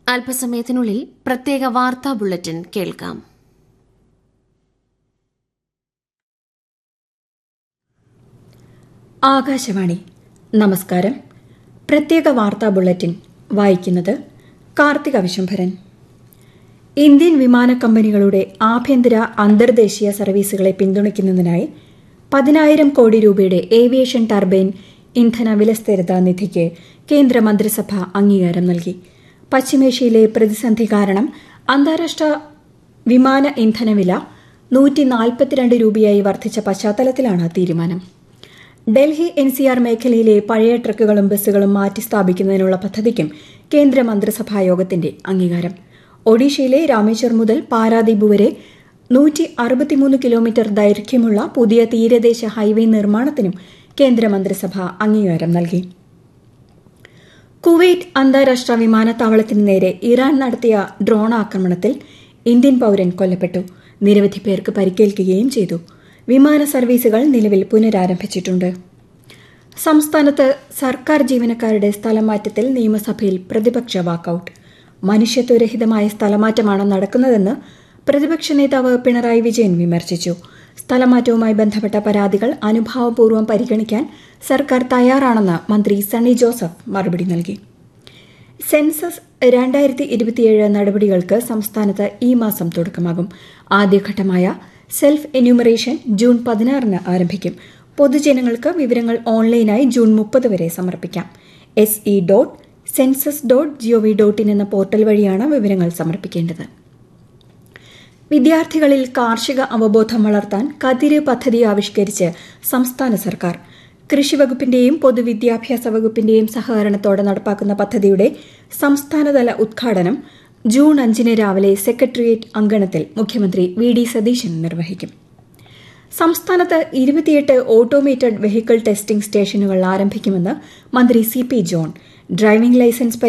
അല്പസമയത്തിനുള്ളിൽ പ്രത്യേക വാർത്താ ബുള്ളറ്റിൻ കേൾക്കാം ആകാശവാണി നമസ്കാരം പ്രത്യേക വാർത്താ ബുള്ളറ്റിൻ വായിക്കുന്നത് കാർത്തിക വിശംഭരൻ ഇന്ത്യൻ വിമാന കമ്പനികളുടെ ആഭ്യന്തര അന്തർദേശീയ സർവീസുകളെ പിന്തുണയ്ക്കുന്നതിനായി പതിനായിരം കോടി രൂപയുടെ ഏവിയേഷൻ ടർബൈൻ ഇന്ധന വിലസ്ഥിരതാ നിധിക്ക് കേന്ദ്ര മന്ത്രിസഭ അംഗീകാരം നൽകി പശ്ചിമേഷ്യയിലെ പ്രതിസന്ധി കാരണം അന്താരാഷ്ട്ര വിമാന ഇന്ധനവില നൂറ്റി നാൽപ്പത്തിരണ്ട് രൂപയായി വർദ്ധിച്ച പശ്ചാത്തലത്തിലാണ് തീരുമാനം ഡൽഹി എൻസിആർ മേഖലയിലെ പഴയ ട്രക്കുകളും ബസ്സുകളും മാറ്റി സ്ഥാപിക്കുന്നതിനുള്ള പദ്ധതിക്കും കേന്ദ്ര മന്ത്രിസഭാ യോഗത്തിന്റെ അംഗീകാരം ഒഡീഷയിലെ രാമേശ്വർ മുതൽ പാരാദീപ് വരെ നൂറ്റി അറുപത്തിമൂന്ന് കിലോമീറ്റർ ദൈർഘ്യമുള്ള പുതിയ തീരദേശ ഹൈവേ നിർമ്മാണത്തിനും കേന്ദ്ര മന്ത്രിസഭ അംഗീകാരം നൽകി കുവൈറ്റ് അന്താരാഷ്ട്ര വിമാനത്താവളത്തിന് നേരെ ഇറാൻ നടത്തിയ ഡ്രോൺ ആക്രമണത്തിൽ ഇന്ത്യൻ പൌരൻ കൊല്ലപ്പെട്ടു നിരവധി പേർക്ക് പരിക്കേൽക്കുകയും ചെയ്തു വിമാന സർവീസുകൾ നിലവിൽ പുനരാരംഭിച്ചിട്ടുണ്ട് സംസ്ഥാനത്ത് സർക്കാർ ജീവനക്കാരുടെ സ്ഥലമാറ്റത്തിൽ നിയമസഭയിൽ പ്രതിപക്ഷ വാക്കൌട്ട് മനുഷ്യത്വരഹിതമായ സ്ഥലമാറ്റമാണ് നടക്കുന്നതെന്ന് പ്രതിപക്ഷ നേതാവ് പിണറായി വിജയൻ വിമർശിച്ചു സ്ഥലമാറ്റവുമായി ബന്ധപ്പെട്ട പരാതികൾ അനുഭാവപൂർവ്വം പരിഗണിക്കാൻ സർക്കാർ തയ്യാറാണെന്ന് മന്ത്രി സണ്ണി ജോസഫ് മറുപടി നൽകി സെൻസസ് രണ്ടായിരത്തി ഇരുപത്തിയേഴ് നടപടികൾക്ക് സംസ്ഥാനത്ത് ഈ മാസം തുടക്കമാകും ആദ്യഘട്ടമായ സെൽഫ് എന്യൂമറേഷൻ ജൂൺ പതിനാറിന് ആരംഭിക്കും പൊതുജനങ്ങൾക്ക് വിവരങ്ങൾ ഓൺലൈനായി ജൂൺ മുപ്പത് വരെ സമർപ്പിക്കാം S E dot census dot gov dot in എന്ന പോർട്ടൽ വഴിയാണ് വിവരങ്ങൾ സമർപ്പിക്കേണ്ടത് വിദ്യാർത്ഥികളിൽ കാർഷിക അവബോധം വളർത്താൻ കതിര് പദ്ധതി ആവിഷ്കരിച്ച് സംസ്ഥാന സർക്കാർ കൃഷിവകുപ്പിന്റെയും പൊതുവിദ്യാഭ്യാസ വകുപ്പിന്റെയും സഹകരണത്തോടെ നടപ്പാക്കുന്ന പദ്ധതിയുടെ സംസ്ഥാനതല ഉദ്ഘാടനം ജൂൺ അഞ്ചിന് രാവിലെ സെക്രട്ടേറിയറ്റ് അങ്കണത്തിൽ മുഖ്യമന്ത്രി വി ഡി സതീശൻ നിർവഹിക്കും സംസ്ഥാനത്ത് ഇരുപത്തിയെട്ട് ഓട്ടോമേറ്റഡ് വെഹിക്കിൾ ടെസ്റ്റിംഗ് സ്റ്റേഷനുകൾ ആരംഭിക്കുമെന്ന് മന്ത്രി C P John driving licence